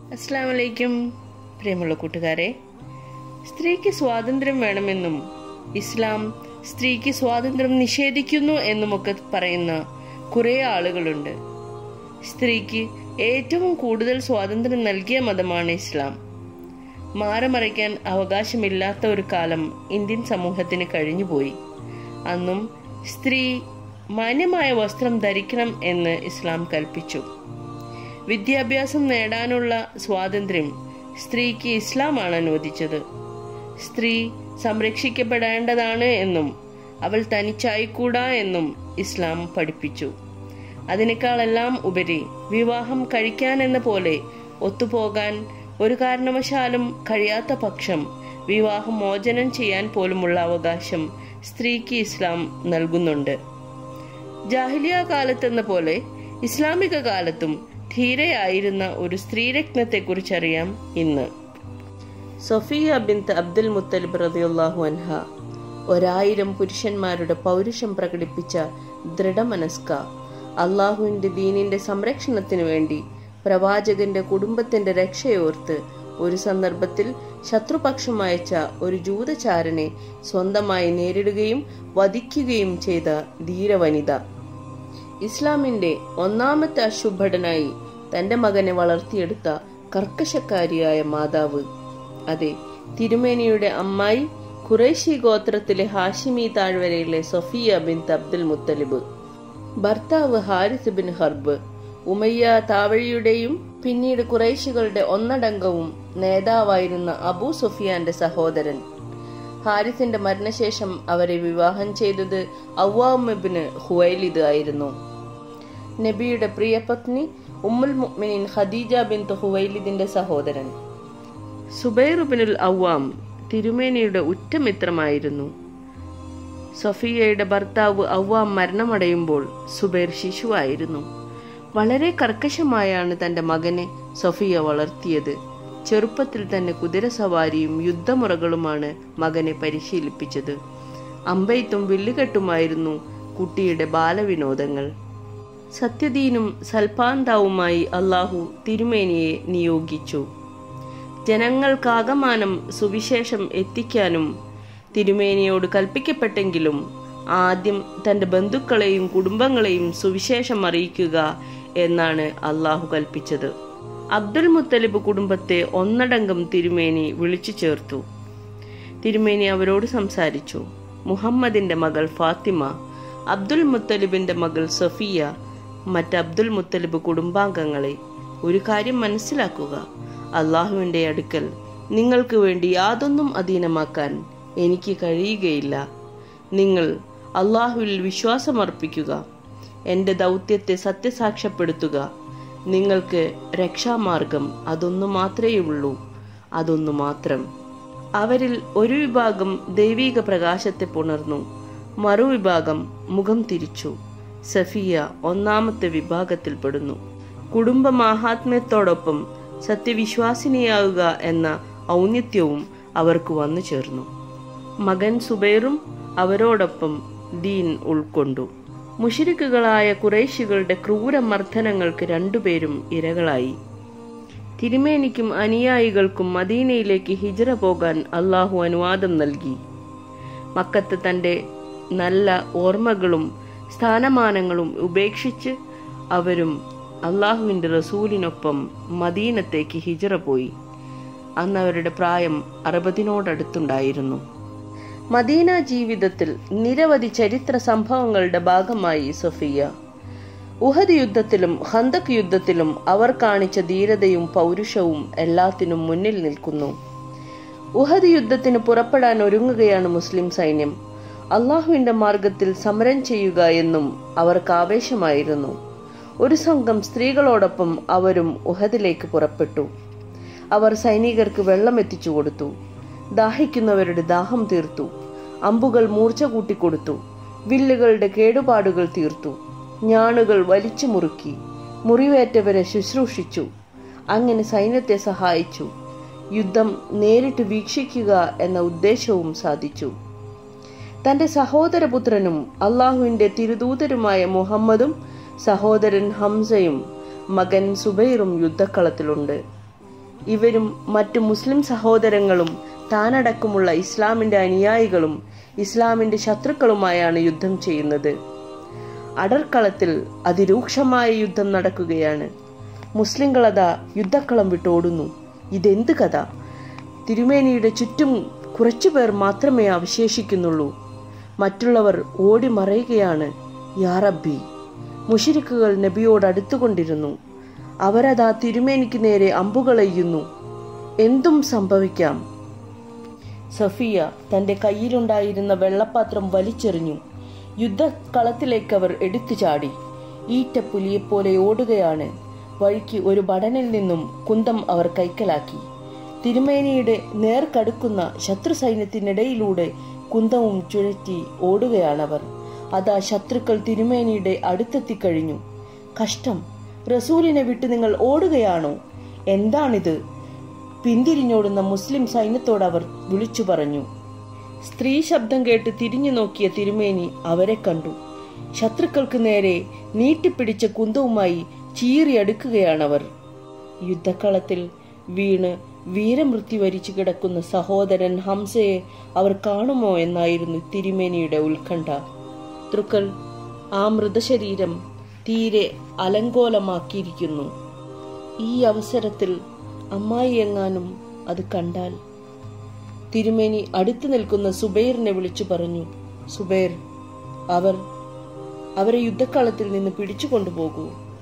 അസ്സാം വലൈക്കും പ്രിയമുള്ള കൂട്ടുകാരെ സ്ത്രീക്ക് സ്വാതന്ത്ര്യം വേണമെന്നും ഇസ്ലാം സ്ത്രീക്ക് സ്വാതന്ത്ര്യം നിഷേധിക്കുന്നു എന്നുമൊക്കെ പറയുന്ന കുറെ ആളുകളുണ്ട് സ്ത്രീക്ക് ഏറ്റവും കൂടുതൽ സ്വാതന്ത്ര്യം നൽകിയ മതമാണ് ഇസ്ലാം മാറമറയ്ക്കാൻ അവകാശമില്ലാത്ത ഒരു കാലം ഇന്ത്യൻ സമൂഹത്തിന് കഴിഞ്ഞുപോയി അന്നും സ്ത്രീ മാന്യമായ വസ്ത്രം ധരിക്കണം എന്ന് ഇസ്ലാം കൽപ്പിച്ചു വിദ്യാഭ്യാസം നേടാനുള്ള സ്വാതന്ത്ര്യം സ്ത്രീക്ക് ഇസ്ലാമാണ് അനുവദിച്ചത് സ്ത്രീ സംരക്ഷിക്കപ്പെടേണ്ടതാണ് എന്നും അവൾ തനിച്ചായിക്കൂടാ എന്നും ഇസ്ലാം പഠിപ്പിച്ചു അതിനേക്കാളെല്ലാം ഉപരി വിവാഹം കഴിക്കാൻ എന്ന പോലെ ഒത്തുപോകാൻ ഒരു കാരണവശാലും കഴിയാത്ത പക്ഷം വിവാഹം മോചനം ചെയ്യാൻ പോലുമുള്ള അവകാശം സ്ത്രീക്ക് ഇസ്ലാം നൽകുന്നുണ്ട് ജാഹിലിയ കാലത്തെന്ന പോലെ ഇസ്ലാമിക കാലത്തും ധീരയായിരുന്ന ഒരു സ്ത്രീരത്നത്തെക്കുറിച്ചറിയാം ഇന്ന് സൊഫിയ ബിന്ത് അബ്ദുൽ മുത്തലിബ് റതിയുള്ളാഹു അൻഹ ഒരായിരം പുരുഷന്മാരുടെ പൗരുഷം പ്രകടിപ്പിച്ച ദൃഢമനസ്ക അള്ളാഹുവിന്റെ ദീനിന്റെ സംരക്ഷണത്തിനു വേണ്ടി പ്രവാചകന്റെ കുടുംബത്തിന്റെ രക്ഷയോർത്ത് ഒരു സന്ദർഭത്തിൽ ശത്രുപക്ഷം അയച്ച ഒരു ജൂതചാരനെ സ്വന്തമായി നേരിടുകയും വധിക്കുകയും ചെയ്ത ധീരവനിത ഇസ്ലാമിന്റെ ഒന്നാമത്തെ അശുഭടനായി തന്റെ മകനെ വളർത്തിയെടുത്ത കർക്കശക്കാരിയായ മാതാവ് അതെ തിരുമേനിയുടെ അമ്മായി ഖുറേഷി ഗോത്രത്തിലെ ഹാഷിമി താഴ്വരയിലെ സൊഫിയ ബിൻ അബ്ദുൽ മുത്തലിബ് ഭർത്താവ് ഹാരിസ് ബിൻ ഹർബ് ഉമയ്യ താവഴിയുടെയും പിന്നീട് കുറേശികളുടെ ഒന്നടങ്കവും നേതാവായിരുന്ന അബൂ സുഫിയാന്റെ സഹോദരൻ ഹാരിസിന്റെ മരണശേഷം അവരെ വിവാഹം ചെയ്തത് ഔവാമിബിന് ഹുവൈലിദ് ആയിരുന്നു നബിയുടെ പ്രിയപത്നി ഉമ്മുൽ മുഅ്മിനീൻ ഖദീജ ബിൻ ഹുവൈലിദിന്റെ സഹോദരൻ സുബൈറുബിനുൽ ഔവാം തിരുമേനിയുടെ ഉറ്റമിത്രമായിരുന്നു സഫിയയുടെ ഭർത്താവ് ഔവാം മരണമടയുമ്പോൾ സുബൈർ ശിശുവായിരുന്നു വളരെ കർക്കശമായാണ് തന്റെ മകനെ സഫിയ വളർത്തിയത് ചെറുപ്പത്തിൽ തന്നെ കുതിരസവാരിയും യുദ്ധമുറകളുമാണ് മകനെ പരിശീലിപ്പിച്ചത് അമ്പെയ്ത്തും വില്ലുകെട്ടുമായിരുന്നു കുട്ടിയുടെ ബാലവിനോദങ്ങൾ സത്യദീനും സൽപാന്താവുമായി അള്ളാഹു തിരുമേനിയെ നിയോഗിച്ചു ജനങ്ങൾക്കാകമാനം സുവിശേഷം എത്തിക്കാനും തിരുമേനിയോട് കൽപ്പിക്കപ്പെട്ടെങ്കിലും ആദ്യം തന്റെ ബന്ധുക്കളെയും കുടുംബങ്ങളെയും സുവിശേഷം അറിയിക്കുക എന്നാണ് അള്ളാഹു കൽപ്പിച്ചത് അബ്ദുൽ മുത്തലിബ് കുടുംബത്തെ ഒന്നടങ്കം തിരുമേനി വിളിച്ചു ചേർത്തു തിരുമേനി അവരോട് സംസാരിച്ചു മുഹമ്മദിന്റെ മകൾ ഫാത്തിമ അബ്ദുൽ മുത്തലിബിന്റെ മകൾ സഫിയ മറ്റ് അബ്ദുൽ മുത്തലിബ് കുടുംബാംഗങ്ങളെ ഒരു കാര്യം മനസ്സിലാക്കുക അള്ളാഹുവിന്റെ അടുക്കൽ നിങ്ങൾക്ക് വേണ്ടി യാതൊന്നും അധീനമാക്കാൻ എനിക്ക് കഴിയുകയില്ല നിങ്ങൾ അള്ളാഹുവിൽ വിശ്വാസമർപ്പിക്കുക എന്റെ ദൗത്യത്തെ സത്യസാക്ഷ്യപ്പെടുത്തുക നിങ്ങൾക്ക് രക്ഷാമാർഗം അതൊന്നു മാത്രമേ ഉള്ളൂ അതൊന്നു മാത്രം അവരിൽ ഒരു വിഭാഗം ദൈവിക പ്രകാശത്തെ പുണർന്നു മറുവിഭാഗം മുഖം തിരിച്ചു സഫിയ ഒന്നാമത്തെ വിഭാഗത്തിൽപ്പെടുന്നു കുടുംബ മാഹാത്മ്യത്തോടൊപ്പം സത്യവിശ്വാസിനിയാവുക എന്ന ഔന്നിത്യവും അവർക്ക് വന്നു ചേർന്നു മകൻ സുബൈറും അവരോടൊപ്പം ദീൻ ഉൾക്കൊണ്ടു മുഷിരിക്കുകളായ കുറേശികളുടെ ക്രൂരമർദ്ദനങ്ങൾക്ക് രണ്ടുപേരും ഇരകളായി തിരുമേനിക്കും അനുയായികൾക്കും മദീനയിലേക്ക് ഹിജറ പോകാൻ അള്ളാഹു അനുവാദം നൽകി മക്കത്ത് തന്റെ നല്ല ഓർമ്മകളും സ്ഥാനമാനങ്ങളും ഉപേക്ഷിച്ച് അവരും അള്ളാഹുവിന്റെ റസൂലിനൊപ്പം മദീനത്തേക്ക് ഹിജറ പോയി അന്ന് അവരുടെ പ്രായം അറുപതിനോടടുത്തുണ്ടായിരുന്നു മദീന ജീവിതത്തിൽ നിരവധി ചരിത്ര സംഭവങ്ങളുടെ ഭാഗമായി സഫിയ ഉഹദ് യുദ്ധത്തിലും ഹന്തക് യുദ്ധത്തിലും അവർ കാണിച്ച ധീരതയും പൗരുഷവും എല്ലാത്തിനും മുന്നിൽ നിൽക്കുന്നു ഉഹദ് യുദ്ധത്തിന് പുറപ്പെടാൻ ഒരുങ്ങുകയാണ് മുസ്ലിം സൈന്യം അള്ളാഹുവിന്റെ മാർഗത്തിൽ സമരം ചെയ്യുക എന്നും അവർക്ക് ആവേശമായിരുന്നു ഒരു സംഘം സ്ത്രീകളോടൊപ്പം അവരും ഉഹദിലേക്ക് പുറപ്പെട്ടു അവർ സൈനികർക്ക് വെള്ളം എത്തിച്ചു കൊടുത്തു ദാഹിക്കുന്നവരുടെ ദാഹം തീർത്തു അമ്പുകൾ മൂർച്ച കൂട്ടിക്കൊടുത്തു വില്ലുകളുടെ കേടുപാടുകൾ തീർത്തു ഞാണുകൾ വലിച്ചു മുറുക്കി മുറിവേറ്റവരെ ശുശ്രൂഷിച്ചു അങ്ങനെ സൈന്യത്തെ സഹായിച്ചു യുദ്ധം നേരിട്ട് വീക്ഷിക്കുക എന്ന ഉദ്ദേശവും സാധിച്ചു തന്റെ സഹോദരപുത്രനും അള്ളാഹുവിന്റെ തിരുദൂതരുമായ മുഹമ്മദും സഹോദരൻ ഹംസയും മകൻ സുബൈറും യുദ്ധക്കളത്തിലുണ്ട് ഇവരും മറ്റു മുസ്ലിം സഹോദരങ്ങളും താനടക്കമുള്ള ഇസ്ലാമിന്റെ അനുയായികളും ഇസ്ലാമിന്റെ ശത്രുക്കളുമായാണ് യുദ്ധം ചെയ്യുന്നത് അടർക്കളത്തിൽ അതിരൂക്ഷമായ യുദ്ധം നടക്കുകയാണ് മുസ്ലിങ്ങളതാ യുദ്ധക്കളം വിട്ടോടുന്നു ഇതെന്ത് കഥ തിരുമേനിയുടെ ചുറ്റും കുറച്ചുപേർ മാത്രമേ അവശേഷിക്കുന്നുള്ളൂ മറ്റുള്ളവർ ഓടി മറയുകയാണ് യാ റബ്ബി മുഷിരിക്കുകൾ നബിയോട് അടുത്തുകൊണ്ടിരുന്നു അവരതാ തിരുമേനിക്ക് നേരെ അമ്പുകളെയ്യുന്നു എന്തും സംഭവിക്കാം സഫിയ തന്റെ കയ്യിലുണ്ടായിരുന്ന വെള്ളപ്പാത്രം വലിച്ചെറിഞ്ഞു യുദ്ധക്കളത്തിലേക്ക് അവർ എടുത്തു ചാടി ഈറ്റപ്പുലിയെപ്പോലെ ഓടുകയാണ് വഴിക്ക് ഒരു ബടനിൽ നിന്നും കുന്തം അവർ കൈക്കലാക്കി തിരുമേനിയുടെ നേർക്കടുക്കുന്ന ശത്രു സൈന്യത്തിനിടയിലൂടെ കുന്തവും ചുഴറ്റി ഓടുകയാണവർ അതാ ശത്രുക്കൾ തിരുമേനിയുടെ അടുത്തെത്തിക്കഴിഞ്ഞു കഷ്ടം റസൂലിനെ വിട്ട് നിങ്ങൾ ഓടുകയാണോ എന്താണിത് പിന്തിരിഞ്ഞോടുന്ന മുസ്ലിം സൈന്യത്തോട് അവർ വിളിച്ചു പറഞ്ഞു സ്ത്രീ ശബ്ദം കേട്ട് തിരിഞ്ഞു നോക്കിയ തിരുമേനി അവരെ കണ്ടു ശത്രുക്കൾക്ക് നേരെ നീട്ടിപ്പിടിച്ച കുന്തവുമായി ചീറിയടുക്കുകയാണവർ യുദ്ധക്കളത്തിൽ വീണ് വീരമൃത്യു വരിച്ചു കിടക്കുന്ന സഹോദരൻ ഹംസയെ അവർ കാണുമോ എന്നായിരുന്നു തിരുമേനിയുടെ ഉത്കണ്ഠ ശത്രുക്കൾ ആ മൃതശരീരം തീരെ അലങ്കോലമാക്കിയിരിക്കുന്നു ഈ അവസരത്തിൽ അമ്മായി എങ്ങാനും അത് കണ്ടാൽ തിരുമേനി അടുത്തു നിൽക്കുന്ന സുബൈറിനെ വിളിച്ചു പറഞ്ഞു സുബൈർ അവർ അവരെ യുദ്ധക്കളത്തിൽ നിന്ന് പിടിച്ചു കൊണ്ടുപോകൂ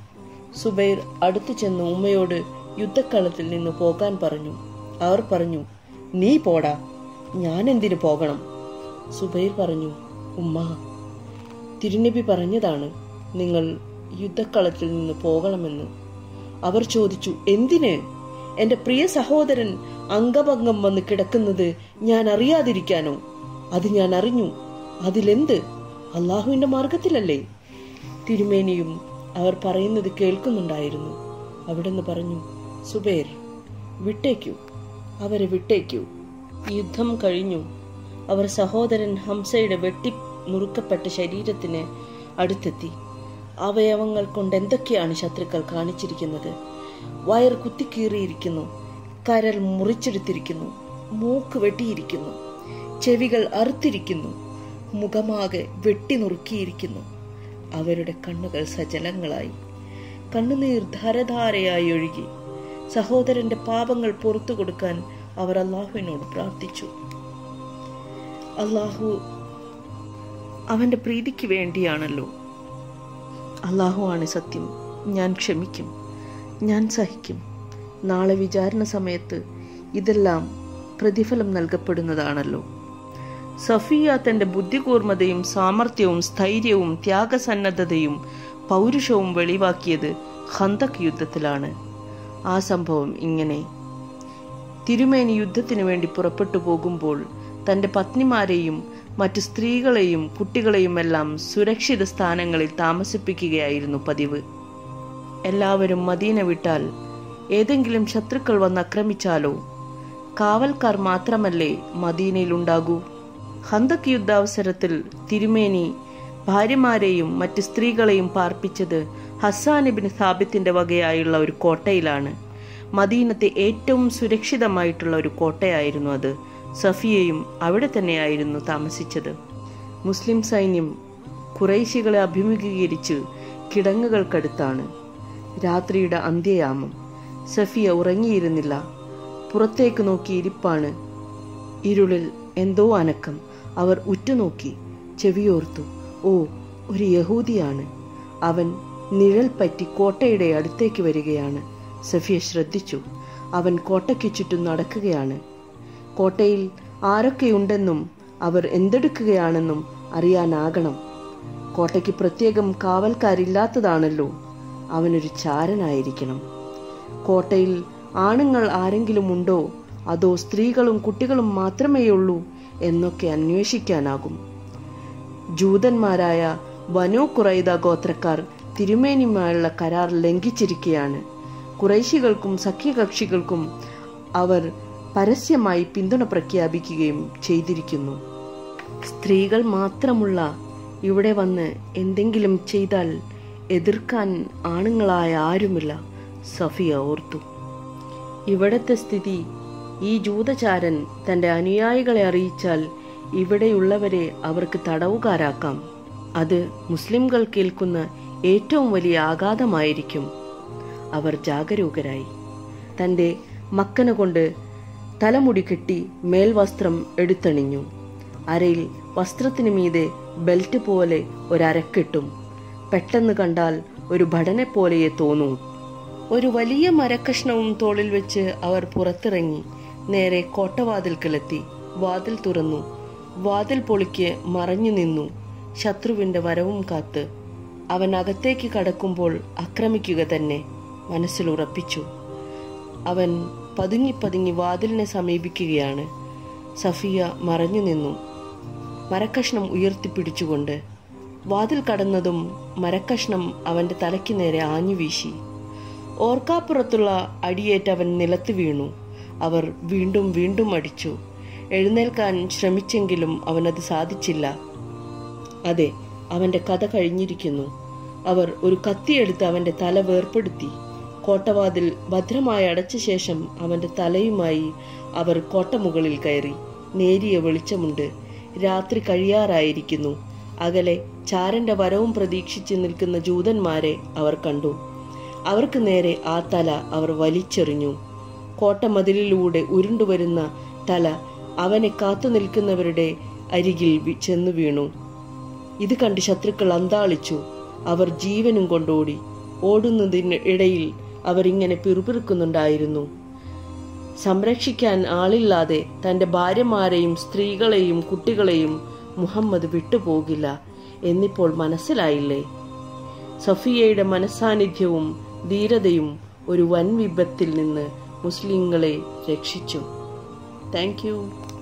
സുബൈർ അടുത്തു ചെന്ന് ഉമ്മയോട് യുദ്ധക്കളത്തിൽ നിന്ന് പോകാൻ പറഞ്ഞു അവർ പറഞ്ഞു നീ പോടാ ഞാൻ എന്തിനു പോകണം സുബൈർ പറഞ്ഞു ഉമ്മ തിരുനബി പറഞ്ഞതാണ് നിങ്ങൾ യുദ്ധക്കളത്തിൽ നിന്ന് പോകണമെന്ന് അവർ ചോദിച്ചു എന്തിന് എന്റെ പ്രിയ സഹോദരൻ അംഗഭംഗം വന്ന് കിടക്കുന്നത് ഞാൻ അറിയാതിരിക്കാനോ അത് ഞാൻ അറിഞ്ഞു അതിലെന്ത് അള്ളാഹുവിന്റെ മാർഗത്തിലല്ലേ തിരുമേനിയും അവർ പറയുന്നത് കേൾക്കുന്നുണ്ടായിരുന്നു അവിടുന്ന് പറഞ്ഞു സുബേർ വിട്ടേക്കൂ അവരെ വിട്ടേക്കൂ യുദ്ധം കഴിഞ്ഞു അവർ സഹോദരൻ ഹംസയുടെ വെട്ടി നുറുക്കപ്പെട്ട ശരീരത്തിന് അടുത്തെത്തി അവയവങ്ങൾ കൊണ്ട് എന്തൊക്കെയാണ് ശത്രുക്കൾ കാണിച്ചിരിക്കുന്നത് വയർ കുത്തിക്കീറിയിരിക്കുന്നു കരൽ മുറിച്ചെടുത്തിരിക്കുന്നു മൂക്ക് വെട്ടിയിരിക്കുന്നു ചെവികൾ അറുത്തിരിക്കുന്നു മുഖമാകെ വെട്ടി നുറുക്കിയിരിക്കുന്നു അവരുടെ കണ്ണുകൾ സജലങ്ങളായി കണ്ണുനീർ ധാരധാരയായി ഒഴുകി സഹോദരന്റെ പാപങ്ങൾ പുറത്തു കൊടുക്കാൻ അവർ അള്ളാഹുവിനോട് പ്രാർത്ഥിച്ചു അള്ളാഹു അവന്റെ പ്രീതിക്ക് വേണ്ടിയാണല്ലോ അള്ളാഹു ആണ് സത്യം ഞാൻ ക്ഷമിക്കും ഞാൻ സഹിക്കും നാളെ വിചാരണ സമയത്ത് ഇതെല്ലാം പ്രതിഫലം നൽകപ്പെടുന്നതാണല്ലോ സഫിയ തന്റെ ബുദ്ധികൂർമ്മതയും സാമർഥ്യവും സ്ഥൈര്യവും ത്യാഗസന്നദ്ധതയും പൗരുഷവും വെളിവാക്കിയത് ഹന്തക് യുദ്ധത്തിലാണ് ആ സംഭവം ഇങ്ങനെ തിരുമേനി യുദ്ധത്തിനു വേണ്ടി പുറപ്പെട്ടു പോകുമ്പോൾ തന്റെ പത്നിമാരെയും മറ്റു സ്ത്രീകളെയും കുട്ടികളെയുമെല്ലാം സുരക്ഷിത സ്ഥാനങ്ങളിൽ താമസിപ്പിക്കുകയായിരുന്നു പതിവ് എല്ലാവരും മദീന വിട്ടാൽ ഏതെങ്കിലും ശത്രുക്കൾ വന്ന് ആക്രമിച്ചാലോ കാവൽക്കാർ മാത്രമല്ലേ മദീനയിലുണ്ടാകൂ ഹന്തക് യുദ്ധാവസരത്തിൽ തിരുമേനി ഭാര്യമാരെയും മറ്റ് സ്ത്രീകളെയും പാർപ്പിച്ചത് ഹസ്സാനിബിൻ സാബിത്തിന്റെ വകയായുള്ള ഒരു കോട്ടയിലാണ് മദീനത്തെ ഏറ്റവും സുരക്ഷിതമായിട്ടുള്ള ഒരു കോട്ടയായിരുന്നു അത് സഫിയയും അവിടെ തന്നെയായിരുന്നു താമസിച്ചത് മുസ്ലിം സൈന്യം കുറേശികളെ അഭിമുഖീകരിച്ച് കിടങ്ങുകൾക്കടുത്താണ് രാത്രിയുടെ അന്ത്യയാമം സഫിയ ഉറങ്ങിയിരുന്നില്ല പുറത്തേക്ക് നോക്കി ഇരിപ്പാണ് ഇരുളിൽ എന്തോ അനക്കം അവർ ഉറ്റുനോക്കി ചെവിയോർത്തു ഓ ഒരു യഹൂദിയാണ് അവൻ നിഴൽ പറ്റി കോട്ടയുടെ അടുത്തേക്ക് വരികയാണ് സഫിയ ശ്രദ്ധിച്ചു അവൻ കോട്ടയ്ക്ക് ചുറ്റും നടക്കുകയാണ് കോട്ടയിൽ ആരൊക്കെയുണ്ടെന്നും അവർ എന്തെടുക്കുകയാണെന്നും അറിയാനാകണം കോട്ടയ്ക്ക് പ്രത്യേകം കാവൽക്കാരില്ലാത്തതാണല്ലോ അവനൊരു ചാരനായിരിക്കണം കോട്ടയിൽ ആണുങ്ങൾ ആരെങ്കിലും ഉണ്ടോ അതോ സ്ത്രീകളും കുട്ടികളും മാത്രമേയുള്ളൂ എന്നൊക്കെ അന്വേഷിക്കാനാകും ജൂതന്മാരായ വനോ കുറൈദ ഗോത്രക്കാർ തിരുമേനിയുമായുള്ള കരാർ ലംഘിച്ചിരിക്കുകയാണ് കുറേശികൾക്കും സഖ്യകക്ഷികൾക്കും അവർ പരസ്യമായി പിന്തുണ പ്രഖ്യാപിക്കുകയും ചെയ്തിരിക്കുന്നു സ്ത്രീകൾ മാത്രമുള്ള ഇവിടെ വന്ന് എന്തെങ്കിലും ചെയ്താൽ എതിർക്കാൻ ആണുങ്ങളായ ആരുമില്ല സഫിയ ഓർത്തു ഇവിടത്തെ സ്ഥിതി ഈ ജൂതചാരൻ തന്റെ അനുയായികളെ അറിയിച്ചാൽ ഇവിടെയുള്ളവരെ അവർക്ക് തടവുകാരാക്കാം അത് മുസ്ലിംകൾ കേൾക്കുന്ന ഏറ്റവും വലിയ ആഘാതമായിരിക്കും അവർ ജാഗരൂകരായി തന്റെ മക്കന കൊണ്ട് തലമുടി കെട്ടി മേൽവസ്ത്രം എടുത്തണിഞ്ഞു അരയിൽ വസ്ത്രത്തിനു മീതെ ബെൽറ്റ് പോലെ ഒരരക്കെട്ടും പെട്ടെന്ന് കണ്ടാൽ ഒരു ഭടനെ പോലെയെ തോന്നൂ ഒരു വലിയ മരക്കഷ്ണവും തോളിൽ വെച്ച് അവർ പുറത്തിറങ്ങി നേരെ കോട്ടവാതിൽക്കലെത്തി വാതിൽ തുറന്നു വാതിൽ പൊളിക്ക് മറഞ്ഞു നിന്നു ശത്രുവിന്റെ വരവും കാത്ത് അവൻ അകത്തേക്ക് കടക്കുമ്പോൾ ആക്രമിക്കുക തന്നെ മനസ്സിൽ ഉറപ്പിച്ചു അവൻ പതുങ്ങി പതുങ്ങി വാതിലിനെ സമീപിക്കുകയാണ് സഫിയ മറഞ്ഞു നിന്നു മരക്കഷ്ണം ഉയർത്തിപ്പിടിച്ചുകൊണ്ട് വാതിൽ കടന്നതും മരക്കഷ്ണം അവന്റെ തലയ്ക്ക് നേരെ ആഞ്ഞു വീശി ഓർക്കാപ്പുറത്തുള്ള അടിയേറ്റ് അവൻ നിലത്ത് വീണു അവർ വീണ്ടും വീണ്ടും അടിച്ചു എഴുന്നേൽക്കാൻ ശ്രമിച്ചെങ്കിലും അവനത് സാധിച്ചില്ല അതെ അവന്റെ കഥ കഴിഞ്ഞിരിക്കുന്നു അവർ ഒരു കത്തിയെടുത്ത് അവന്റെ തല വേർപ്പെടുത്തി കോട്ടവാതിൽ ഭദ്രമായി അടച്ച ശേഷം അവന്റെ തലയുമായി അവർ കോട്ടമുകളിൽ കയറി നേരിയ വെളിച്ചമുണ്ട് രാത്രി കഴിയാറായിരിക്കുന്നു അകലെ ചാരന്റെ വരവും പ്രതീക്ഷിച്ച് നിൽക്കുന്ന ജൂതന്മാരെ അവർ കണ്ടു അവർക്ക് നേരെ ആ തല അവർ വലിച്ചെറിഞ്ഞു കോട്ടമതിലിലൂടെ ഉരുണ്ടുവരുന്ന തല അവനെ കാത്തു നിൽക്കുന്നവരുടെ അരികിൽ വി- ചെന്നു വീണു ഇത് കണ്ട് ശത്രുക്കൾ അന്താളിച്ചു അവർ ജീവനും കൊണ്ടോടി ഓടുന്നതിന് ഇടയിൽ അവരിങ്ങനെ പിറുപിറുക്കുന്നുണ്ടായിരുന്നു സംരക്ഷിക്കാൻ ആളില്ലാതെ തന്റെ ഭാര്യമാരെയും സ്ത്രീകളെയും കുട്ടികളെയും മുഹമ്മദ് വിട്ടുപോകില്ല എന്നിപ്പോൾ മനസ്സിലായില്ലേ സഫിയയുടെ മനസ്സാന്നിധ്യവും ധീരതയും ഒരു വൻ വിപത്തിൽ നിന്ന് മുസ്ലിങ്ങളെ രക്ഷിച്ചു താങ്ക് യു